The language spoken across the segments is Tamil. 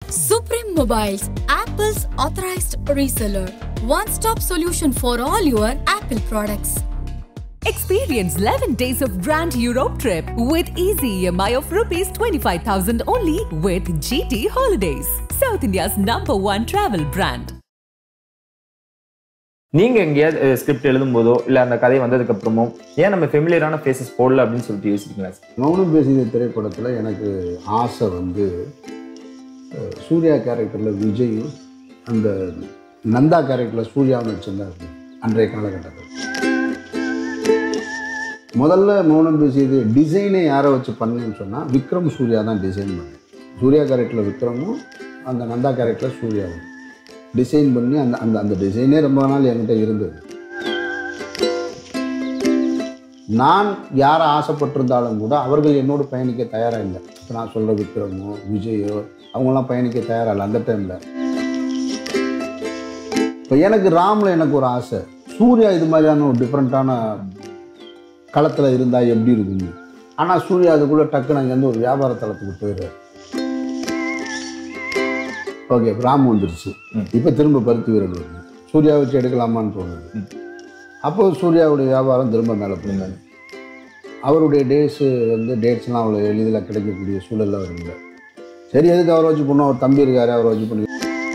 Supreme Mobiles, Apple's authorized reseller. One stop solution for all your Apple products. Experience 11 days of Grand Europe trip with easy EMI of rupees 25,000 only with GT Holidays, South India's number one travel brand. நீங்க எங்கேயாவது ஸ்கிரிப்ட் எழுதும் போதோ இல்ல அந்த கதை வந்ததுக்கு அப்புறமோ ஏன் நம்ம ஃபெமிலியரான ஃபேஸஸ் போடல அப்படின்னு சொல்லிட்டு யோசிக்கிறீங்களா சார் மௌனம் பேசிய திரைப்படத்தில் எனக்கு ஆசை வந்து அஹ், சூர்யா கேரக்டரில் விஜயும் அந்த நந்தா கேரக்டரில் சூர்யாவும் நடிச்சிருந்தாரு அன்றைய காலகட்டத்தில் முதல்ல மௌனம் பேசியது டிசைனே யாரை வச்சு பண்ணேன்னு சொன்னால் விக்ரம் சூர்யா தான் டிசைன் பண்ணேன் சூர்யா கேரக்டரில் விக்ரமும் அந்த நந்தா கேரக்டரில் சூர்யாவும் டிசைன் பண்ணி அந்த அந்த அந்த டிசைனே ரொம்ப நாள் என்கிட்ட இருந்தது நான் யாரை ஆசைப்பட்டிருந்தாலும் கூட அவர்கள் என்னோடு பயணிக்க தயாராக இல்லை இப்போ நான் சொல்கிற விக்ரமோ விஜயோ அவங்களாம் பயணிக்க தயாராக இல்லை அந்த டைமில் இப்போ எனக்கு ராமில் எனக்கு ஒரு ஆசை சூர்யா இது மாதிரியான ஒரு டிஃப்ரெண்ட்டான களத்தில் இருந்தால் எப்படி இருக்குங்க ஆனால் சூர்யா அதுக்குள்ளே டக்குன்னு அங்கேருந்து ஒரு வியாபார தளத்துக்கு போயிடுறாரு ஓகே ராம் வந்துருச்சு இப்போ திரும்ப பருத்தி வீரன் வருது சூர்யா வச்சு எடுக்கலாமான்னு தோணுது அப்போ சூர்யாவுடைய வியாபாரம் திரும்ப மேலே போயிருந்தாங்க அவருடைய டேஸு வந்து டேட்ஸ்லாம் அவ்வளோ எளிதில் கிடைக்கக்கூடிய சூழலில் அவர் இல்லை சரி எதுக்கு அவரை வச்சு பண்ணோம் அவர் தம்பி இருக்காரு அவரை வச்சு பண்ணி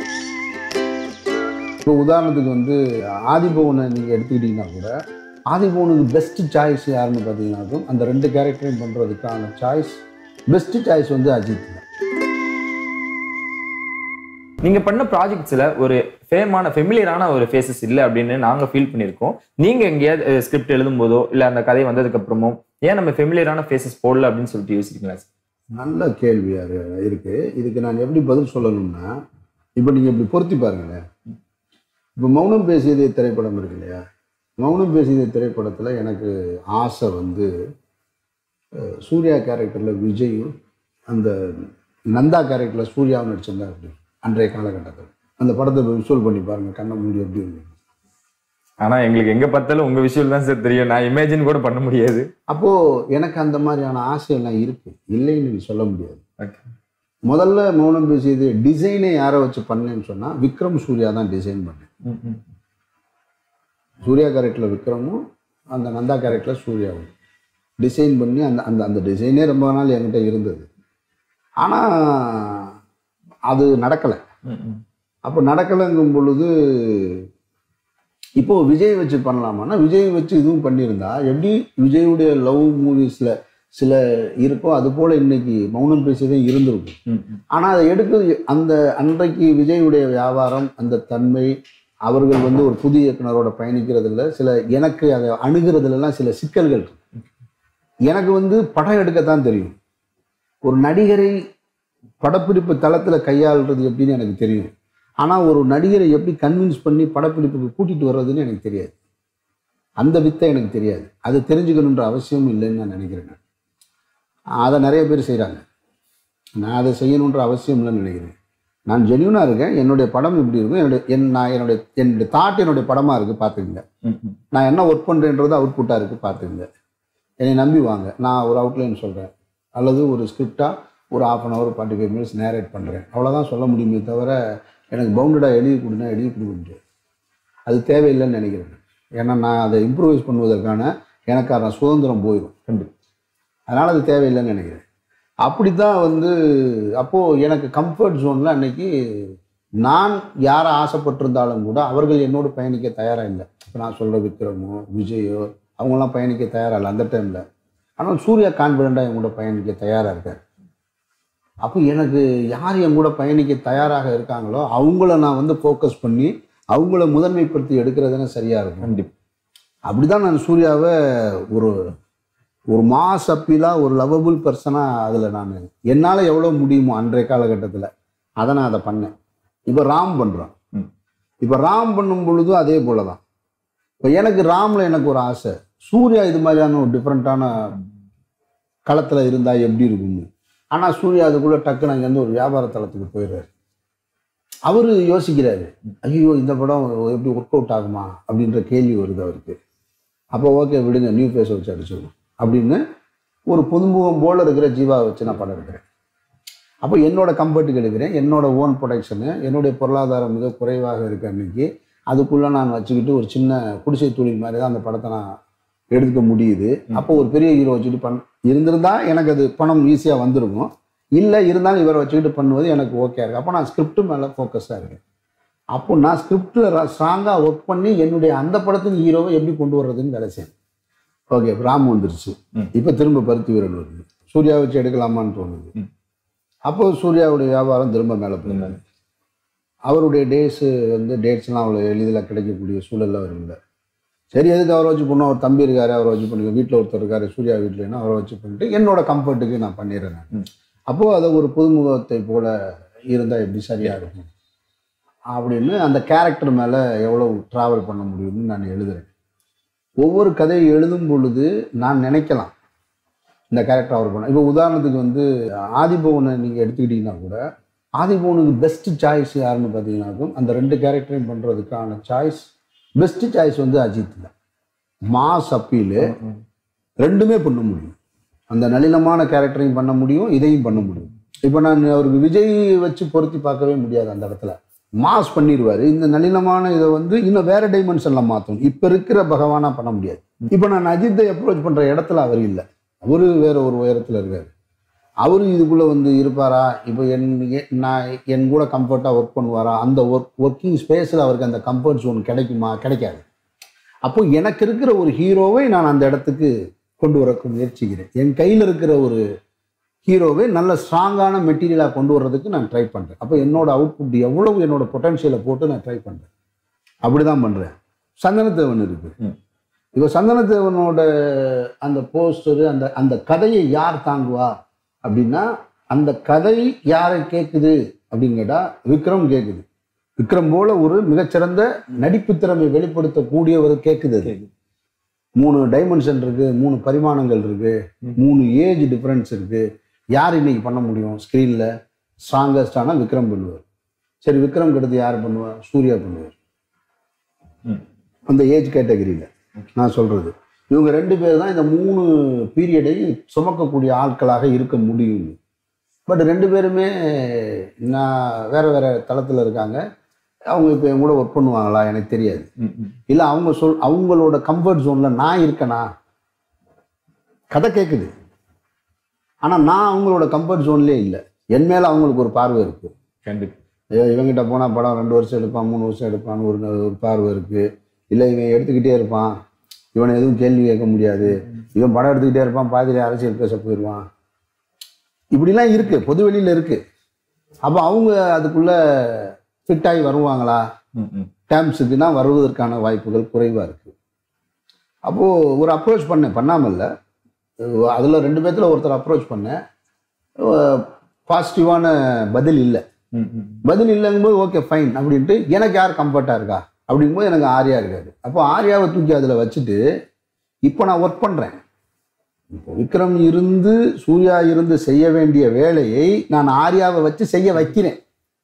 இப்போ உதாரணத்துக்கு வந்து ஆதிபவனை நீங்கள் எடுத்துக்கிட்டிங்கன்னா கூட ஆதிபவனுக்கு பெஸ்ட் சாய்ஸ் யாருன்னு பார்த்தீங்கன்னாக்கும் அந்த ரெண்டு கேரக்டரையும் பண்ணுறதுக்கான சாய்ஸ் பெஸ்ட் சாய்ஸ் வந்து அஜித் தான் நீங்க பண்ண ப்ராஜெக்ட்ஸ்ல ஒரு ஃபேமான ஃபெமிலியரான ஒரு ஃபேஸஸ் இல்லை அப்படின்னு நாங்க ஃபீல் பண்ணியிருக்கோம் நீங்க எங்கேயாவது ஸ்கிரிப்ட் எழுதும் போதோ இல்ல அந்த கதை வந்ததுக்கு அப்புறமோ ஏன் நம்ம ஃபெமிலியரான ஃபேஸஸ் போடல அப்படின்னு சொல்லிட்டு யோசிக்கிறீங்களா சார் நல்ல கேள்வியாக இருக்குது இதுக்கு நான் எப்படி பதில் சொல்லணும்னா இப்போ நீங்கள் இப்படி பொருத்தி பாருங்களேன் இப்போ மௌனம் பேசியதே திரைப்படம் இருக்கு இல்லையா மௌனம் பேசியதே திரைப்படத்தில் எனக்கு ஆசை வந்து அஹ், சூர்யா கேரக்டரில் விஜயும் அந்த நந்தா கேரக்டரில் சூர்யாவும் நடிச்சிருந்தாரு அன்றைய காலகட்டத்தில் அந்த படத்தை விஷுவல் பண்ணி பாருங்கள் கண்ணை மூடி எப்படி இருக்கு ஆனா எங்களுக்கு எங்க பார்த்தாலும் உங்க விஷயம் தான் சார் தெரியும் நான் இமேஜின் கூட பண்ண முடியாது அப்போது எனக்கு அந்த மாதிரியான ஆசையெல்லாம் இருக்குது இல்லைன்னு நீ சொல்ல முடியாது Okay. முதல்ல மௌனம் பேசியது டிசைனே யாரை வச்சு பண்ணேன்னு சொன்னால் விக்ரம் சூர்யா தான் டிசைன் பண்ணேன் ம், ம். சூர்யா கேரக்டரில் விக்ரமும் அந்த நந்தா கேரக்டரில் சூர்யாவும் டிசைன் பண்ணி அந்த அந்த அந்த டிசைனே ரொம்ப நாள் என்கிட்ட இருந்தது ஆனால் அது நடக்கலை ம், ம். அப்போ நடக்கலைங்கும் பொழுது இப்போ விஜய் வச்சு பண்ணலாமான்னா விஜய் வச்சு இதுவும் பண்ணியிருந்தா எப்படி விஜயுடைய லவ் மூவிஸில் சில இருக்கோ அது போல் இன்னைக்கு மௌனம் பேசியதே இருந்திருக்கும் ம், ம். ஆனால் அதை எடுக்க அந்த அன்றைக்கு விஜயுடைய வியாபாரம் அந்த தன்மை அவர்கள் வந்து ஒரு புதிய இயக்குனரோட பயணிக்கிறதுல சில எனக்கு அதை அணுகிறதுலலாம் சில சிக்கல்கள் இருக்கு எனக்கு வந்து படம் எடுக்கத்தான் தெரியும் ஒரு நடிகரை படப்பிடிப்பு தளத்தில் கையாளுறது எப்படின்னு எனக்கு தெரியும் ஆனால் ஒரு நடிகரை எப்படி கன்வின்ஸ் பண்ணி படப்பிடிப்புக்கு கூட்டிகிட்டு வர்றதுன்னு எனக்கு தெரியாது அந்த வித்தை எனக்கு தெரியாது அது தெரிஞ்சுக்கணுன்ற அவசியம் இல்லைன்னு நான் நினைக்கிறேன் நான். அதை நிறைய பேர் செய்கிறாங்க நான் அதை செய்யணுன்ற அவசியம் இல்லைன்னு நினைக்கிறேன் நான் ஜென்யூனாக இருக்கேன் என்னுடைய படம் இப்படி இருக்கும் என்னுடைய என் நான் என்னுடைய என்னுடைய தாட் என்னுடைய படமாக இருக்குது பார்த்துக்குங்க ம், ம். நான் என்ன ஒர்க் பண்ணுறேன்றது அவுட்புட்டாக இருக்குது பார்த்துக்குங்க என்னை நம்பி வாங்க நான் ஒரு அவுட்லைன் சொல்கிறேன் அல்லது ஒரு ஸ்கிரிப்டாக ஒரு half an hour forty five minutes narrate பண்ணுறேன் அவ்வளோதான் சொல்ல முடியுமே தவிர எனக்கு பவுண்டடாக எழுதி கொடுனா எழுதி கொடுக்க முடியாது அது தேவையில்லைன்னு நினைக்கிறேன் ஏன்னா நான் அதை இம்ப்ரூவைஸ் பண்ணுவதற்கான எனக்கான சுதந்திரம் போயிடும் கண்டிப்பா அதனால் அது தேவையில்லைன்னு நினைக்கிறேன் அப்படி தான் வந்து அப்போது எனக்கு கம்ஃபர்ட் ஜோனில் அன்னைக்கு நான் யாரை ஆசைப்பட்டிருந்தாலும் கூட அவர்கள் என்னோடு பயணிக்க தயாராக இல்லை இப்போ நான் சொல்கிற விக்ரமோ விஜயோ அவங்களாம் பயணிக்க தயாராக இல்லை அந்த டைமில் ஆனால் சூர்யா கான்ஃபிடெண்ட்டாக என் கூட பயணிக்க தயாராக இருக்கார் அப்போ எனக்கு யார் என் கூட பயணிக்க தயாராக இருக்காங்களோ அவங்கள நான் வந்து ஃபோக்கஸ் பண்ணி அவங்கள முதன்மைப்படுத்தி எடுக்கிறதுனா சரியாக இருக்கும் கண்டிப்பா அப்படி தான் நான் சூர்யாவை ஒரு ஒரு மாஸ் அப்பீலாக ஒரு லவபிள் பர்சனாக அதில் நான் என்னால் எவ்வளோ முடியுமோ அன்றைய காலகட்டத்தில் அதை நான் அதை பண்ணேன் இப்போ ராம் பண்ணுறோம் ம். இப்போ ராம் பண்ணும் பொழுதும் அதே போல தான் இப்போ எனக்கு ராமில் எனக்கு ஒரு ஆசை சூர்யா இது மாதிரியான ஒரு டிஃப்ரெண்ட்டான களத்தில் இருந்தால் எப்படி இருக்கும்னு ஆனால் சூர்யா அதுக்குள்ளே டக்குன்னு அங்கேருந்து ஒரு வியாபார தளத்துக்கு போயிடுறாரு அவர் யோசிக்கிறாரு ஐயோ இந்த படம் எப்படி ஒர்க் அவுட் ஆகுமா அப்படின்ற கேள்வி வருது அவருக்கு அப்போ ஓகே விடுங்க நியூ ஃபேஸை வச்சு அடிச்சிடணும் அப்படின்னு ஒரு புதுமுகம் போல இருக்கிற ஜீவாவை வச்சு நான் படம் எடுக்கிறேன் அப்போ என்னோட கம்ஃபர்ட்டுக்கு எடுக்கிறேன் என்னோட ஓன் ப்ரொடக்ஷனு என்னுடைய பொருளாதாரம் மிக குறைவாக இருக்க அன்னைக்கு அதுக்குள்ளே நான் வச்சுக்கிட்டு ஒரு சின்ன குடிசை தொழில் மாதிரி தான் அந்த படத்தை நான் எடுக்க முடியுது அப்போ ஒரு பெரிய ஹீரோ வச்சுட்டு பண் இருந்திருந்தா எனக்கு அது பணம் ஈஸியாக வந்திருக்கும் இல்லை இருந்தாலும் இவரை வச்சுக்கிட்டு பண்ணுவது எனக்கு ஓகே இருக்கு அப்போ நான் ஸ்கிரிப்ட் மேலே ஃபோக்கஸாக இருக்கேன் அப்போ நான் ஸ்கிரிப்டில் ஸ்ட்ராங்காக ஒர்க் பண்ணி என்னுடைய அந்த படத்தின் ஹீரோவை எப்படி கொண்டு வர்றதுன்னு வேலை செய்யணும் ஓகே ராம் வந்துருச்சு ம். இப்போ திரும்ப பருத்தி வீரன் வருது சூர்யா வச்சு எடுக்கலாமான்னு தோணுது ம். அப்போ சூர்யாவுடைய வியாபாரம் திரும்ப மேலே போகுது அவருடைய டேஸு வந்து டேட்ஸ்லாம் அவ்வளோ எளிதில் கிடைக்கக்கூடிய சூழல்ல அவர் இல்லை சரி எதுக்கு அவரை வச்சு பண்ணோம் அவர் தம்பி இருக்காரு அவரை வச்சு பண்ணுங்க வீட்டில் ஒருத்தர் இருக்காரு சூர்யா வீட்டிலன்னா அவரை வச்சு பண்ணிட்டு என்னோட கம்ஃபர்ட்டுக்கு நான் பண்ணிடுறேன் நான் ம். அப்போது அதை ஒரு புதுமுகத்தை போல இருந்தால் எப்படி சரியாக இருக்கும் அப்படின்னு அந்த கேரக்டர் மேலே எவ்வளோ ட்ராவல் பண்ண முடியும்னு நான் எழுதுறேன் ஒவ்வொரு கதையை எழுதும் பொழுது நான் நினைக்கலாம் இந்த கேரக்டர் அவர் பண்ண இப்போ உதாரணத்துக்கு வந்து ஆதிபவனை நீங்கள் எடுத்துக்கிட்டிங்கன்னா கூட ஆதிபவனுக்கு பெஸ்ட் சாய்ஸ் யாருன்னு பார்த்தீங்கன்னாக்கும் அந்த ரெண்டு கேரக்டரையும் பண்ணுறதுக்கான சாய்ஸ் பெஸ்ட் சாய்ஸ் வந்து அஜித் தான் மாஸ் அப்பீலு ரெண்டுமே பண்ண முடியும் அந்த நளினமான கேரக்டரையும் பண்ண முடியும் இதையும் பண்ண முடியும் இப்போ நான் அவருக்கு விஜய் வச்சு பொருத்தி பார்க்கவே முடியாது அந்த இடத்துல மாஸ் பண்ணிடுவார் இந்த நளினமான இதை வந்து இன்னும் வேற டைமென்ஷனில் மாற்றணும் இப்போ இருக்கிற பகவானா பண்ண முடியாது இப்போ நான் அஜித்தை அப்ரோச் பண்ணுற இடத்துல அவர் இல்லை அவரு வேற ஒரு உயரத்தில் இருக்காரு அவரு இதுக்குள்ளே வந்து இருப்பாரா இப்போ என் எ- நான் என் கூட கம்ஃபர்ட்டாக ஒர்க் பண்ணுவாரா அந்த ஒர்க் ஒர்க்கிங் ஸ்பேஸில் அவருக்கு அந்த கம்ஃபர்ட் ஜோன் கிடைக்குமா கிடைக்காது அப்போ எனக்கு இருக்கிற ஒரு ஹீரோவை நான் அந்த இடத்துக்கு கொண்டு வரக்கு முயற்சிக்கிறேன் என் கையில் இருக்கிற ஒரு ஹீரோவை நல்ல ஸ்ட்ராங்கான மெட்டீரியலாக கொண்டு வர்றதுக்கு நான் ட்ரை பண்ணுறேன் அப்போ என்னோட அவுட்புட் எவ்வளவு என்னோட பொட்டன்ஷியலை போட்டு நான் ட்ரை பண்ணுறேன் அப்படி தான் பண்ணுறேன் சந்தனத்தேவன் இருக்கு ம். இப்போ சந்தனத்தேவனோட அந்த போஸ்டரு அந்த அந்த கதையை யார் தாங்குவா அப்படின்னா அந்த கதை யாரை கேட்குது அப்படின்னு கேட்டால் விக்ரம் கேட்குது விக்ரம் போல ஒரு மிகச்சிறந்த நடிப்பு திறமை வெளிப்படுத்தக்கூடியவர் கேட்குது அது மூணு டைமென்ஷன் இருக்கு மூணு பரிமாணங்கள் இருக்கு மூணு ஏஜ் டிஃபரன்ஸ் இருக்கு யார் இன்னைக்கு பண்ண முடியும் ஸ்க்ரீனில் ஸ்ட்ராங்கஸ்டான விக்ரம் பண்ணுவார் சரி விக்ரம் கெடுத்து யார் பண்ணுவா சூர்யா பண்ணுவார் ம். அந்த ஏஜ் கேட்டகரியில் நான் சொல்றது இவங்க ரெண்டு பேர் தான் இந்த மூணு பீரியடையும் சுமக்கக்கூடிய ஆட்களாக இருக்க முடியும் பட் ரெண்டு பேருமே நான் வேற வேற தளத்தில் இருக்காங்க அவங்க இப்போ என் கூட ஒர்க் பண்ணுவாங்களா எனக்கு தெரியாது ம், ம். இல்லை அவங்க சொல் அவங்களோட கம்ஃபர்ட் ஜோனில் நான் இருக்கேனா கதை கேட்குது ஆனால் நான் அவங்களோட கம்ஃபர்ட் ஜோன்லேயே இல்லை என் மேலே அவங்களுக்கு ஒரு பார்வை இருக்கு கண்டிப்பா ஐயோ இவங்கிட்ட போனால் படம் ரெண்டு வருஷம் எடுப்பான் மூணு வருஷம் எடுப்பான்னு ஒரு ஒரு பார்வை இருக்கு இல்லை இவன் எடுத்துக்கிட்டே இருப்பான் இவனை எதுவும் கேள்வி கேட்க முடியாது இவன் படம் எடுத்துக்கிட்டே இருப்பான் பாதியில அரசியல் பேச போயிடுவான் இப்படிலாம் இருக்கு பொது வெளியில இருக்கு அப்போ அவங்க அதுக்குள்ள ஃபிட் ஆகி வருவாங்களா ம், ம். டேம்ஸுக்குன்னா வருவதற்கான வாய்ப்புகள் குறைவாக இருக்குது அப்போது ஒரு அப்ரோச் பண்ணேன் பண்ணாமல்ல அதில் ரெண்டு பேர்த்துல ஒருத்தர் அப்ரோச் பண்ணேன் பாசிட்டிவான பதில் இல்லை ம், ம். பதில் இல்லைங்கும்போது ஓகே ஃபைன் அப்படின்ட்டு எனக்கு யார் கம்ஃபர்ட்டாக இருக்கா அப்படிங்கும்போது எனக்கு ஆர்யா இருக்காது அப்போ ஆர்யாவை தூக்கி அதில் வச்சுட்டு இப்போ நான் ஒர்க் பண்ணுறேன் இப்போ விக்ரம் இருந்து சூர்யா இருந்து செய்ய வேண்டிய வேலையை நான் ஆர்யாவை வச்சு செய்ய வைக்கிறேன்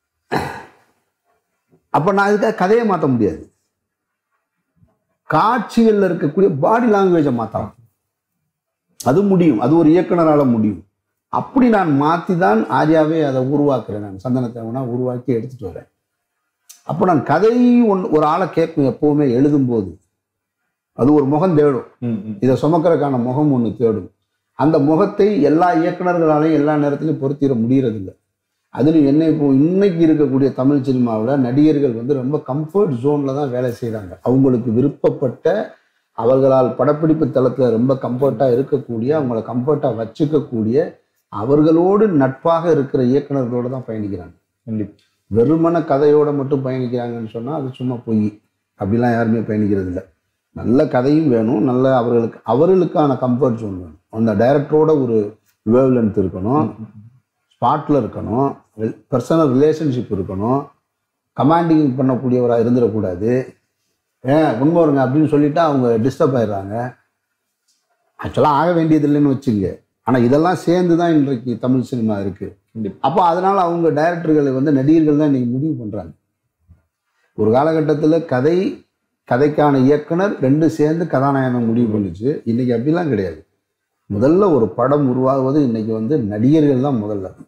அப்போ நான் இதுக்காக கதையை மாற்ற முடியாது காட்சிகளில் இருக்கக்கூடிய பாடி லாங்குவேஜை மாற்றலாம் அது முடியும் அது ஒரு இயக்குனரால முடியும் அப்படி நான் மாற்றி தான் ஆர்யாவே அதை உருவாக்குறேன் நான் சந்தனத்தேவனா உருவாக்கி எடுத்துட்டு வரேன் அப்போ நான் கதை ஒன் ஒரு ஆளை கேட்கும் எப்பவுமே எழுதும்போது அது ஒரு முகம் தேடும் ம், ம். இதை சுமக்கிறதுக்கான முகம் ஒன்று தேடும் அந்த முகத்தை எல்லா இயக்குனர்களாலையும் எல்லா நேரத்திலையும் பொருத்திட முடியறதில்லை அதுலையும் என்ன இப்போ இன்னைக்கு இருக்கக்கூடிய தமிழ் சினிமாவில் நடிகர்கள் வந்து ரொம்ப கம்ஃபர்ட் ஜோனில் தான் வேலை செய்கிறாங்க அவங்களுக்கு விருப்பப்பட்ட அவர்களால் படப்பிடிப்பு தளத்தில் ரொம்ப கம்ஃபர்ட்டாக இருக்கக்கூடிய அவங்கள கம்ஃபர்ட்டாக வச்சுக்கக்கூடிய அவர்களோடு நட்பாக இருக்கிற இயக்குனர்களோடு தான் பயணிக்கிறாங்க கண்டிப்பா வெறுமன கதையோட மட்டும் பயணிக்கிறாங்கன்னு சொன்னால் அது சும்மா பொய் அப்படிலாம் யாருமே பயணிக்கிறது இல்லை நல்ல கதையும் வேணும் நல்ல அவர்களுக்கு அவர்களுக்கான கம்ஃபர்ட் ஜோன் வேணும் அந்த டைரக்டரோட ஒரு வேவ் லென்த் இருக்கணும் ஸ்பாட்டில் இருக்கணும் பர்சனல் ரிலேஷன்ஷிப் இருக்கணும் கமாண்டிங் பண்ணக்கூடியவராக இருந்துடக்கூடாது ஏன் உண்மை வருங்க அப்படின்னு சொல்லிட்டா அவங்க டிஸ்டர்ப் ஆயிடுறாங்க ஆக்சுவலாக ஆக வேண்டியது இல்லைன்னு வச்சுங்க ஆனால் இதெல்லாம் சேர்ந்து தான் இன்றைக்கு தமிழ் சினிமா இருக்குது கண்டிப்பா அப்போ அதனால அவங்க டைரக்டர்களை வந்து நடிகர்கள் தான் இன்னைக்கு முடிவு பண்றாங்க ஒரு காலகட்டத்தில் கதை கதைக்கான இயக்குனர் ரெண்டு சேர்ந்து கதாநாயகனை முடிவு பண்ணுச்சு இன்னைக்கு அப்படிலாம் கிடையாது முதல்ல ஒரு படம் உருவாகுவது இன்னைக்கு வந்து நடிகர்கள் தான் முதல்ல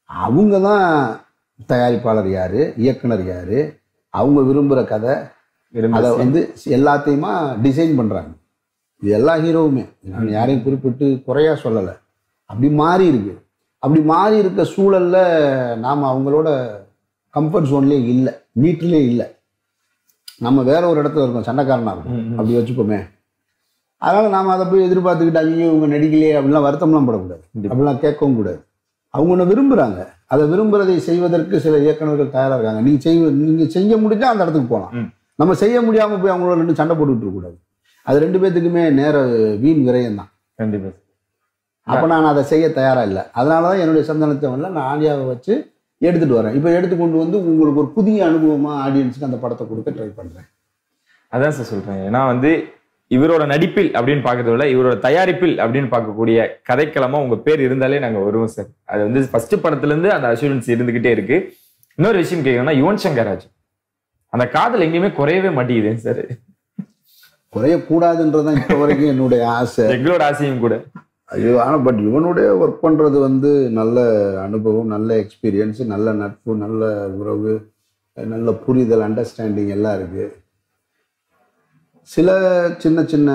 அவங்க தான் தயாரிப்பாளர் யாரு இயக்குனர் யாரு அவங்க விரும்புகிற கதை விரும்பி அதை வந்து எல்லாத்தையுமா டிசைன் பண்ணுறாங்க இது எல்லா ஹீரோவுமே நான் யாரையும் குறிப்பிட்டு குறையா சொல்லலை அப்படி மாறி இருக்கு அப்படி மாறி இருக்க சூழல்ல நாம் அவங்களோட கம்ஃபர்ட் ஜோன்லேயே இல்லை மீட்டர்லேயே இல்லை நம்ம வேற ஒரு இடத்துல இருக்கோம் சண்டைக்காரனா இருக்கும் அப்படி வச்சுப்போமே அதனால நாம அதை போய் எதிர்பார்த்துக்கிட்டு ஐயோ இவங்க நடிக்கலையே அப்படிலாம் வருத்தம்லாம் படக்கூடாது கண்டிப்பா. அப்படிலாம் கேட்கவும் கூடாது அவங்க ஒன்று விரும்புகிறாங்க அதை விரும்புறதை செய்வதற்கு சில இயக்குனர்கள் தயாராக இருக்காங்க நீங்க செய்வ நீங்க செய்ய முடிஞ்சா அந்த இடத்துக்கு போகலாம் ம். நம்ம செய்ய முடியாம போய் அவங்களோட ரெண்டு சண்டை போட்டுக்கிட்டு இருக்கக்கூடாது அது ரெண்டு பேத்துக்குமே நேர வீண் விரயம் தான் கண்டிப்பா அப்போ நான் அதை செய்ய தயாரா இல்லை அதனால தான் என்னுடைய சந்தனத்தை வந்து நான் ஆலியாவை வச்சு எடுத்துட்டு வரேன் இப்போ எடுத்து கொண்டு வந்து உங்களுக்கு ஒரு புதிய அனுபவமா ஆடியன்ஸுக்கு அந்த படத்தை கொடுக்க ட்ரை பண்றேன் அதான் சார் சொல்றேன் ஏன்னா வந்து இவரோட நடிப்பில் அப்படின்னு பார்க்கறத விட இவரோட தயாரிப்பில் அப்படின்னு பார்க்கக்கூடிய கதைக்களமா உங்க பேர் இருந்தாலே நாங்க வருவோம் சார் அது வந்து ஃபர்ஸ்ட் படத்துல இருந்து அந்த அஷூரன்ஸ் இருந்துகிட்டே இருக்கு இன்னொரு விஷயம் கேட்கணும்னா யுவன் சங்கர் ராஜ் அந்த காதல் எங்கேயுமே குறையவே மாட்டேங்குது சார் குறையக்கூடாதுன்றதான் இப்போ வரைக்கும் என்னுடைய ஆசை எங்களோட ஆசையும் கூட ஐயோ ஆனால் பட் இவனுடைய ஒர்க் பண்ணுறது வந்து நல்ல அனுபவம் நல்ல எக்ஸ்பீரியன்ஸ் நல்ல நட்பு நல்ல உறவு நல்ல புரிதல் அண்டர்ஸ்டாண்டிங் எல்லாம் இருக்குது சில சின்ன சின்ன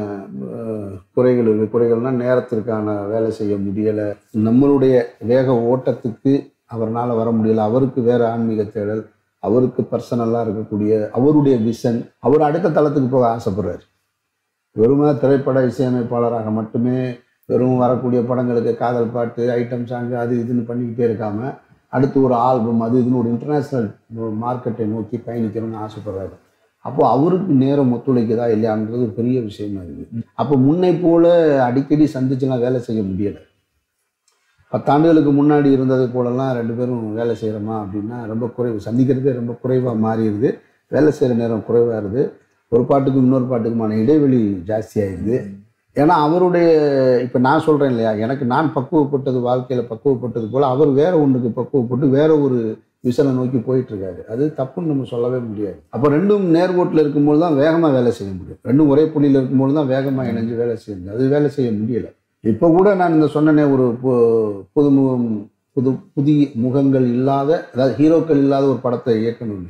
அஹ், குறைகள் இருக்குது குறைகள்னால் நேரத்திற்கான வேலை செய்ய முடியலை நம்மளுடைய வேக ஓட்டத்துக்கு அவர்னால வர முடியல அவருக்கு வேற ஆன்மீக தேடல் அவருக்கு பர்சனலாக இருக்கக்கூடிய அவருடைய விஷன் அவர் அடுத்த தளத்துக்கு போக ஆசைப்படுறாரு வெறுமனே திரைப்பட இசையமைப்பாளராக மட்டுமே வெறும் வரக்கூடிய படங்களுக்கு காதல் பாட்டு ஐட்டம் சாங்கு அது இதுன்னு பண்ணிக்கிட்டே இருக்காம அடுத்து ஒரு ஆல்பம் அது இதுன்னு ஒரு இன்டர்நேஷ்னல் மார்க்கெட்டை நோக்கி பயணிக்கணும்னு ஆசைப்படுறாரு அப்போ அவருக்கு நேரம் ஒத்துழைக்குதா இல்லையான்றது ஒரு பெரிய விஷயமா இருக்குது அப்போ முன்னை போல அடிக்கடி சந்திச்சுலாம் வேலை செய்ய முடியலை பத்தாண்டுகளுக்கு முன்னாடி இருந்தது போலலாம் ரெண்டு பேரும் வேலை செய்கிறோமா அப்படின்னா ரொம்ப குறைவு சந்திக்கிறதே ரொம்ப குறைவாக மாறிடுது வேலை செய்கிற நேரம் குறைவாக இருது ஒரு பாட்டுக்கும் இன்னொரு பாட்டுக்குமான இடைவெளி ஜாஸ்தியாயிருது ஏன்னா அவருடைய இப்போ நான் சொல்கிறேன் இல்லையா எனக்கு நான் பக்குவப்பட்டது வாழ்க்கையில் பக்குவப்பட்டது போல் அவர் வேற ஒன்றுக்கு பக்குவப்பட்டு வேற ஒரு விசனை நோக்கி போயிட்டு இருக்காரு அது தப்புன்னு நம்ம சொல்லவே முடியாது அப்போ ரெண்டும் நேர்கோட்டில் இருக்கும்போது தான் வேகமாக வேலை செய்ய முடியும் ரெண்டும் ஒரே புள்ளியில் இருக்கும்போது தான் வேகமாக இணைஞ்சு வேலை செய்ய முடியும் அது வேலை செய்ய முடியலை இப்போ கூட நான் இந்த சொன்னனே ஒரு பு- புதுமுகம் புது புதிய முகங்கள் இல்லாத அதாவது ஹீரோக்கள் இல்லாத ஒரு படத்தை இயக்கணும்னு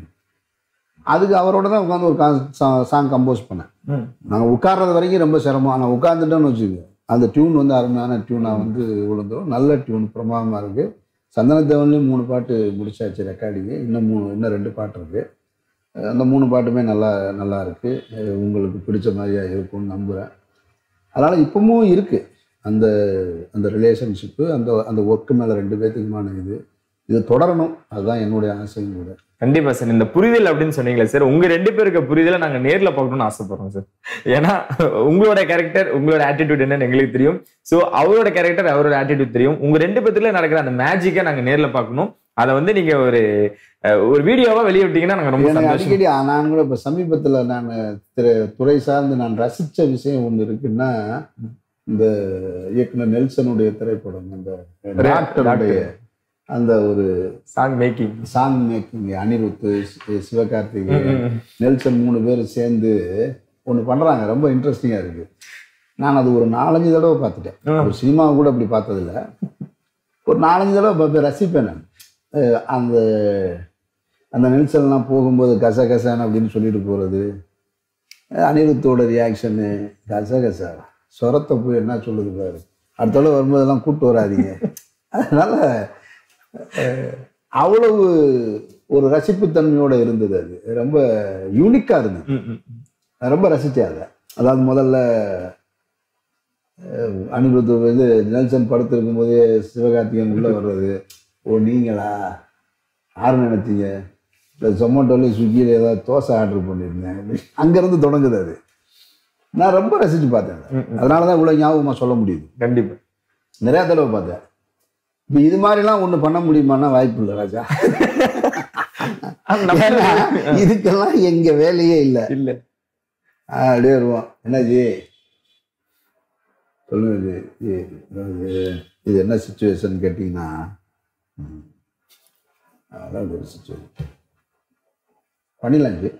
அதுக்கு அவரோட தான் உட்காந்து ஒரு சாங் கம்போஸ் பண்ணேன் ம். நாங்கள் உட்கார்றது வரைக்கும் ரொம்ப சிரமம் ஆனால் உட்காந்துட்டோன்னு வச்சுக்கோங்க அந்த டியூன் வந்து அருமையான டியூனாக வந்து விழுந்துடும் நல்ல டியூன் பிரமாதமாக இருக்குது சந்தனத்தேவன்லேயும் மூணு பாட்டு முடிச்சாச்சு ரெக்கார்டிங்கு இன்னும் மூணு இன்னும் ரெண்டு பாட்டு இருக்குது அந்த மூணு பாட்டுமே நல்லா நல்லா இருக்குது உங்களுக்கு பிடிச்ச மாதிரியா இருக்கும்னு நம்புகிறேன் அதனால் இப்பவும் இருக்குது அந்த அந்த ரிலேஷன்ஷிப்பு அந்த அந்த ஒர்க்கு மேலே ரெண்டு பேர்த்துக்குமான இது இது தொடரணும் அதுதான் என்னுடைய ஆசையும் கூட கண்டிப்பா சார் இந்த புரிதல் அப்படின்னு சொன்னீங்களே சார் உங்க ரெண்டு பேருக்கு புரிதலை நாங்க நேர்ல பார்க்கணும்னு ஆசைப்படுறோம் சார் ஏன்னா உங்களோட கேரக்டர் உங்களோட ஆட்டிடியூட் என்னன்னு எங்களுக்கு தெரியும் சோ அவரோட கேரக்டர் அவரோட ஆட்டிடியூட் தெரியும் உங்க ரெண்டு பேத்துல நடக்கிற அந்த மேஜிக்கை நாங்க நேர்ல பார்க்கணும் அதை வந்து நீங்க ஒரு அஹ், ஒரு வீடியோவா வெளியே விட்டீங்கன்னா நாங்க ரொம்ப எனக்கு சந்தோஷம் அடிக்கடி ஆ, நான் கூட இப்போ சமீபத்தில் நான் திரு துறை சார்ந்து நான் ரசித்த விஷயம் ஒன்று இருக்குன்னா இந்த இயக்குனர் நெல்சனுடைய திரைப்படம் அந்த டாக்டருடைய அந்த ஒரு song making song making Anirudh சி- சிவகார்த்திகேயன் நெல்சன் மூணு பேர் சேர்ந்து ஒன்று பண்ணுறாங்க ரொம்ப இன்ட்ரெஸ்டிங்காக இருக்குது நான் அது ஒரு நாலஞ்சு தடவை பார்த்துட்டேன் ம். ஒரு சினிமாவை கூட அப்படி பார்த்ததில்ல ஒரு நாலஞ்சு தடவை பார்ப்பேன் ரசிப்பேன் நான் அஹ் அந்த அந்த நெல்சன்லாம் போகும்போது கச கசன்னு அப்படின்னு சொல்லிட்டு போகிறது அனிருத்தோட ரியாக்ஷனு கச கச சொரத்தை போய் என்ன சொல்லுது பாரு அடுத்த தடவை வரும்போதெல்லாம் கூப்பிட்டு வராதீங்க அதனால அஹ், அவ்வளவு ஒரு ரசிப்புத்தன்மையோட இருந்தது அது ரொம்ப யூனிக்காக இருந்தது நான் ரொம்ப ரசித்தேன் அதை அதாவது முதல்ல அஹ், அனிருத் இது நெல்சன் படுத்திருக்கும் போதே சிவகார்த்திகேயன் உள்ள வர்றது ஓ நீங்களா யார் நினைச்சீங்க இல்லை ஜொமேட்டோவில் ஸ்விக்கியில் ஏதாவது தோசை ஆர்டர் பண்ணியிருந்தேன் அங்கேருந்து தொடங்குது அது நான் ரொம்ப ரசித்து பார்த்தேன் அதை. அதனால தான் இவ்வளோ ஞாபகமாக சொல்ல முடியுது கண்டிப்பா நிறையா தடவை பார்த்தேன் இப்போ இது மாதிரிலாம் ஒன்று பண்ண முடியுமான்னா வாய்ப்பு இல்லை ராஜா ஏன்னா, இதுக்கெல்லாம் எங்க வேலையே இல்லை இல்ல அப்படியே வருவோம் என்னாச்சு சொல்லுங்க ஜி. ஜி, அதாவது இது என்ன சுச்சுவேஷன் கேட்டிங்கன்னா ம், அதான் ஒரு சுச்சுவேஷன் பண்ணிடலாம் ஜி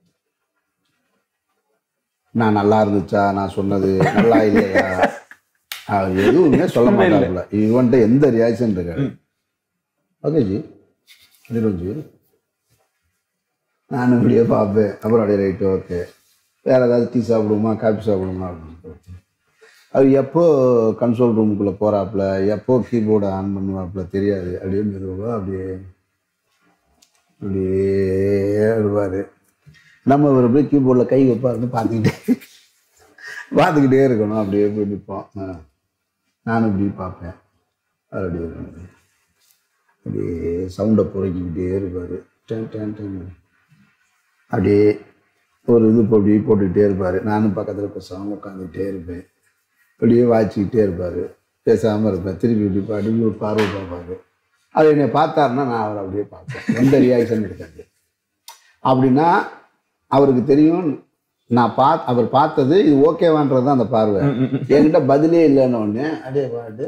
நான் நல்லா இருந்துச்சா நான் சொன்னது நல்லா இல்லையா அவன் எதுவுமே சொல்ல மாட்டாப்புல இவன்ட்ட எந்த ரியாக்ஷன் இருக்காது ஓகே ஜி அப்படின் ஜி நானும் இப்படியே பார்ப்பேன் அப்புறம் அப்படியே ரைட்டு ஓகே வேறு ஏதாவது டீ சாப்பிடுமா காஃபி சாப்பிடுமா அப்படின்னு சொல்லிட்டு. அவர் எப்போ கன்சோல் ரூமுக்குள்ளே போகிறாப்புல எப்போ கீபோர்டை ஆன் பண்ணுவாப்புல தெரியாது அப்படியே மெதுவாக அப்படியே அப்படியே வருவார் நம்ம ஒரு அப்படியே கீபோர்டில் கை வைப்பாருன்னு பார்த்துக்கிட்டே பார்த்துக்கிட்டே இருக்கணும் அப்படியே போய் நிற்போம் ஆ. நானும் இப்படி பார்ப்பேன் அவர் அப்படியே இருப்பாரு. அப்படியே சவுண்டை புறக்கிக்கிட்டே இருப்பார் டேன் டேன் டேன் அப்படியே ஒரு இது இப்போ அப்படியே போட்டுக்கிட்டே இருப்பார் நானும் பக்கத்தில் பேசாமல் உட்காந்துக்கிட்டே இருப்பேன் அப்படியே வாய்ச்சிக்கிட்டே இருப்பார் பேசாமல் இருப்பேன் திருப்பி இப்படி பாடி ஒரு பார்வை பார்ப்பாரு அது என்னை பார்த்தாருன்னா நான் அவரை அப்படியே பார்ப்பேன் எந்த ரியாக்ஷன் இருக்காது அப்படின்னா அவருக்கு தெரியும் நான் பாத் அவர் பார்த்தது இது ஓகேவான்றது தான் அந்த பார்வை என்கிட்ட பதிலே இல்லைன்னு ஒன்று அப்படியே பாட்டு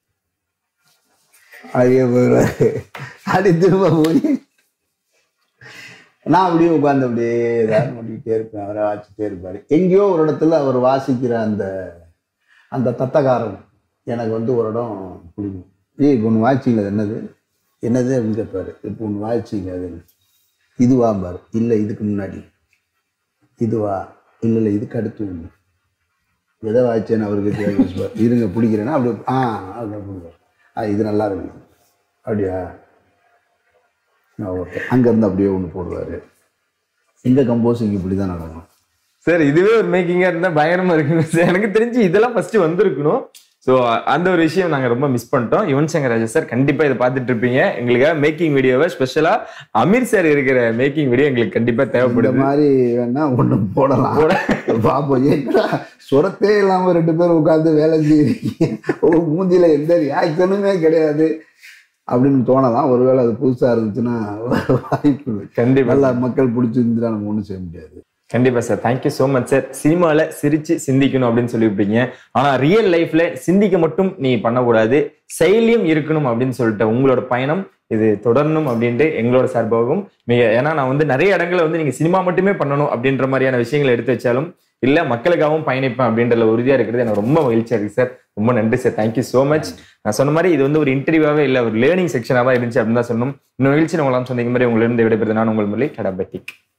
அப்படியே போயிடுவாரு அப்படியே திரும்ப போய் நான் அப்படியே உட்காந்து அப்படியே ஏதாவது பண்ணிக்கிட்டே இருப்பேன் அவரை வாசிக்கிட்டே இருப்பார் எங்கேயோ ஒரு இடத்துல அவர் வாசிக்கிற அந்த அந்த தத்தகாரம் எனக்கு வந்து ஒரு இடம் பிடிக்கும் ஏய் இப்போ ஒன்று வாய்ச்சிங்க அது என்னது என்னது அப்படின்னு கேட்பாரு இப்போ ஒன்று வாய்ச்சிங்க அது என்ன? இதுவா பாரு இல்லை இதுக்கு முன்னாடி இதுவா இல்லை இல்லை இதுக்கு அடுத்து ஒன்று எதை வாய்ச்சேன்னு அவருக்கு தெரியாது. இருங்க பிடிக்கிறேன்னா அப்படி ஆ அப்படி பிடிப்பார் ஆ இது நல்லா இருக்கு அப்படியா ஓகே அங்கேருந்து அப்படியே ஒன்று போடுவார் எங்கள் கம்போசிங் இப்படி தான் நடக்கும் சார் இதுவே ஒரு மேக்கிங்கா இருந்தா பயங்கரமா இருக்குங்க சார் எனக்கு தெரிஞ்சு இதெல்லாம் ஃபர்ஸ்ட் வந்திருக்கணும் ஸோ அந்த ஒரு விஷயம் நாங்க ரொம்ப மிஸ் பண்ணிட்டோம் யுவன் சங்கர் ராஜா சார் கண்டிப்பா இதை பார்த்துட்டு இருப்பீங்க எங்களுக்காக மேக்கிங் வீடியோவை ஸ்பெஷலா அமீர் சார் இருக்கிற மேக்கிங் வீடியோ எங்களுக்கு கண்டிப்பா இந்த தேவைப்படுது மாதிரி வேணா ஒன்று போடலாம் பார்ப்போம் ஏன்னா சுரத்தே இல்லாமல் ரெண்டு பேரும் உட்காந்து வேலை செய்யறீங்க ஓ மூஞ்சில எந்த ரியாக்ஷனுமே கிடையாது அப்படின்னு தோணலாம் ஒருவேளை அது புதுசாக இருந்துச்சுன்னா வாய்ப்பு இல்லை. கண்டிப்பா நல்லா மக்கள் பிடிச்சிருந்துச்சுன்னா நம்ம ஒன்றும் செய்ய முடியாது கண்டிப்பா sir thank you so much sir சினிமால சிரிச்சு சிந்திக்கணும் அப்படின்னு சொல்லியிருப்பீங்க ஆனா ரியல் லைஃப்ல சிந்திக்க மட்டும் நீ பண்ணக்கூடாது செயலியும் இருக்கணும் அப்படின்னு சொல்லிட்டு உங்களோட பயணம் இது தொடரணும் அப்படின்ட்டு எங்களோட சார்பாகவும் மிக ஏன்னா நான் வந்து நிறைய இடங்கள்ல வந்து நீங்க சினிமா மட்டுமே பண்ணணும் அப்படின்ற மாதிரியான விஷயங்களை எடுத்து வச்சாலும் இல்ல மக்களுக்காகவும் பயணிப்பேன் அப்படின்றதுல உறுதியா இருக்கிறது எனக்கு ரொம்ப மகிழ்ச்சியா இருக்கு சார் ரொம்ப நன்றி சார் தேங்க்யூ ஸோ மச் நான் சொன்ன மாதிரி இது வந்து ஒரு இன்டர்வியூவாவே இல்ல ஒரு லேர்னிங் செக்ஷனாக இருந்துச்சு அப்படின்னு தான் சொன்னோம் இன்னும் நிகழ்ச்சி உங்களாம் சொன்னீங்க மாதிரி உங்களிருந்து விடைபெறுது நான் உங்கள் மொழி கடபட்டிக்